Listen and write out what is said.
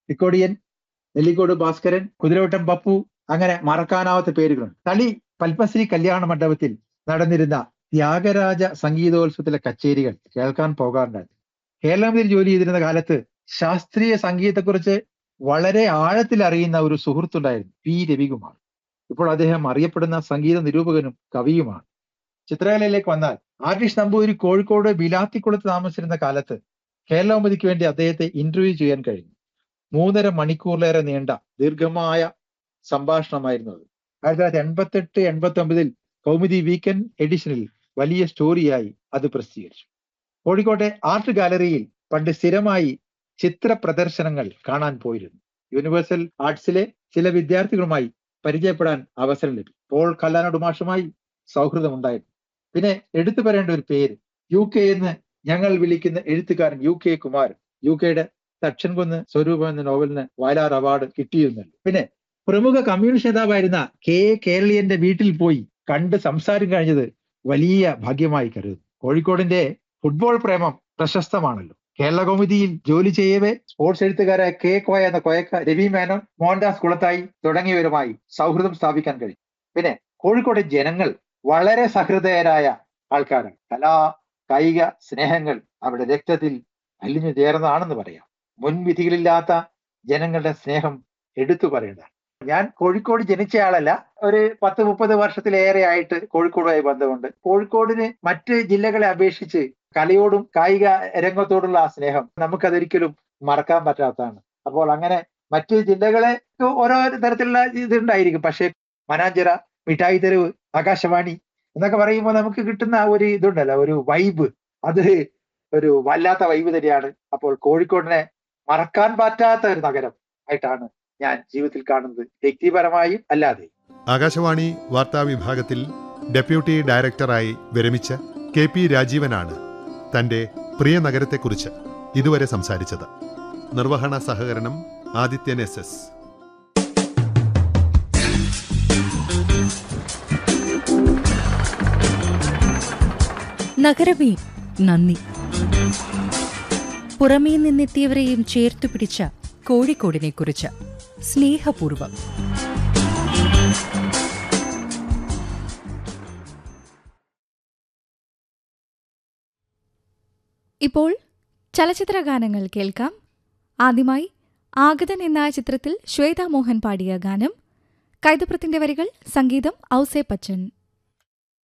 തിക്കോടിയൻ നെല്ലിക്കോട് ഭാസ്കരൻ കുതിരവട്ടം പപ്പു അങ്ങനെ മറക്കാനാവാത്ത പേരുകളുണ്ട് തളി പൽപ്പശ്രീ കല്യാണ മണ്ഡപത്തിൽ നടന്നിരുന്ന ത്യാഗരാജ സംഗീതോത്സവത്തിലെ കച്ചേരികൾ കേൾക്കാൻ പോകാറുണ്ടായിരുന്നു കേരളത്തിൽ ജോലി ചെയ്തിരുന്ന കാലത്ത് ശാസ്ത്രീയ സംഗീതത്തെക്കുറിച്ച് വളരെ ആഴത്തിൽ അറിയുന്ന ഒരു സുഹൃത്തുണ്ടായിരുന്നു പി രവികുമാർ ഇപ്പോൾ അദ്ദേഹം അറിയപ്പെടുന്ന സംഗീത നിരൂപകനും കവിയുമാണ് ചിത്രകലയിലേക്ക് വന്നാൽ ആർട്ടിഷ് നമ്പൂതിരി കോഴിക്കോട് ബിലാത്തിക്കുളത്ത് താമസിച്ചിരുന്ന കാലത്ത് കേരളോമതിക്ക് വേണ്ടി അദ്ദേഹത്തെ ഇന്റർവ്യൂ ചെയ്യാൻ കഴിഞ്ഞു മൂന്നര മണിക്കൂറിലേറെ നീണ്ട ദീർഘമായ സംഭാഷണമായിരുന്നു അത് ആയിരത്തി തൊള്ളായിരത്തി എൺപത്തെട്ട് എൺപത്തി ഒമ്പതിൽ കൗമുദി വീക്കെൻഡ് എഡിഷനിൽ വലിയ സ്റ്റോറിയായി അത് പ്രസിദ്ധീകരിച്ചു കോഴിക്കോട്ടെ ആർട്ട് ഗാലറിയിൽ പണ്ട് സ്ഥിരമായി ചിത്ര പ്രദർശനങ്ങൾ കാണാൻ പോയിരുന്നു യൂണിവേഴ്സൽ ആർട്സിലെ ചില വിദ്യാർത്ഥികളുമായി പരിചയപ്പെടാൻ അവസരം ലഭിച്ചു പോൾ കല്ലാനോട് മാഷുമായി സൗഹൃദം ഉണ്ടായിരുന്നു പിന്നെ എടുത്തു പറയേണ്ട ഒരു പേര് യു കെ എന്ന് ഞങ്ങൾ വിളിക്കുന്ന എഴുത്തുകാരൻ യു കെ കുമാർ യു കെയുടെ തക്ഷൻകുന്ന് സ്വരൂപം എന്ന നോവലിന് വയലാർ അവാർഡ് കിട്ടിയിരുന്നല്ലോ പിന്നെ പ്രമുഖ കമ്മ്യൂണിസ്റ്റ് നേതാവായിരുന്ന കെ എ കേരളീയന്റെ വീട്ടിൽ പോയി കണ്ട് സംസാരം കഴിഞ്ഞത് വലിയ ഭാഗ്യമായി കരുതുന്നു കോഴിക്കോടിന്റെ ഫുട്ബോൾ പ്രേമം പ്രശസ്തമാണല്ലോ കേരള കൗമുദിയിൽ ജോലി ചെയ്യവേ സ്പോർട്സ് എഴുത്തുകാരായ കെ കോയ എന്ന കോയക്ക രവി മേനോൻ മോഹൻദാസ് കുളത്തായി തുടങ്ങിയവരുമായി സൗഹൃദം സ്ഥാപിക്കാൻ കഴിയും പിന്നെ കോഴിക്കോട്ടെ ജനങ്ങൾ വളരെ സഹൃദയരായ ആൾക്കാരാണ് കലാ കായിക സ്നേഹങ്ങൾ അവരുടെ രക്തത്തിൽ അലിഞ്ഞു ചേർന്നതാണെന്ന് പറയാം മുൻവിധികളില്ലാത്ത ജനങ്ങളുടെ സ്നേഹം എടുത്തു പറയേണ്ടതാണ് ഞാൻ കോഴിക്കോട് ജനിച്ചയാളല്ല ഒരു പത്ത് മുപ്പത് വർഷത്തിലേറെ ആയിട്ട് കോഴിക്കോടുമായി ബന്ധമുണ്ട് കോഴിക്കോടിന് മറ്റ് ജില്ലകളെ അപേക്ഷിച്ച് കലയോടും കായിക രംഗത്തോടുള്ള ആ സ്നേഹം നമുക്കതൊരിക്കലും മറക്കാൻ പറ്റാത്തതാണ് അപ്പോൾ അങ്ങനെ മറ്റ് ജില്ലകളെ ഓരോ തരത്തിലുള്ള ഇതുണ്ടായിരിക്കും പക്ഷേ മനാഞ്ചിറ മിഠായി തെരുവ് ആകാശവാണി എന്നൊക്കെ പറയുമ്പോൾ നമുക്ക് കിട്ടുന്ന ഒരു ഇതുണ്ടല്ലോ ഒരു വൈബ് അത് ഒരു വല്ലാത്ത വൈബ് തന്നെയാണ് അപ്പോൾ കോഴിക്കോടിനെ മറക്കാൻ പറ്റാത്ത ഒരു നഗരം ആയിട്ടാണ് ഞാൻ ജീവിതത്തിൽ കാണുന്നത് വ്യക്തിപരമായും അല്ലാതെ ആകാശവാണി വാർത്താ വിഭാഗത്തിൽ ഡെപ്യൂട്ടി ഡയറക്ടറായി വിരമിച്ച കെ പി രാജീവനാണ് തന്റെ പ്രിയ നഗരത്തെക്കുറിച്ച് ഇതുവരെ സംസാരിച്ചത് നിർവഹണ സഹകരണം ആദിത്യൻ എസ് എസ് നഗരമേ നന്ദി പുറമേ നിന്നെത്തിയവരെയും ചേർത്തു പിടിച്ച കോഴിക്കോടിനെ കുറിച്ച് സ്നേഹപൂർവം ഇപ്പോൾ ചലച്ചിത്ര ഗാനങ്ങൾ കേൾക്കാം ആദ്യമായി ആഗതൻ എന്ന ചിത്രത്തിൽ ശ്വേത മോഹൻ പാടിയ ഗാനം കൈതപ്രത്തിന്റെ വരികൾ സംഗീതം ഔസേ പച്ചൻ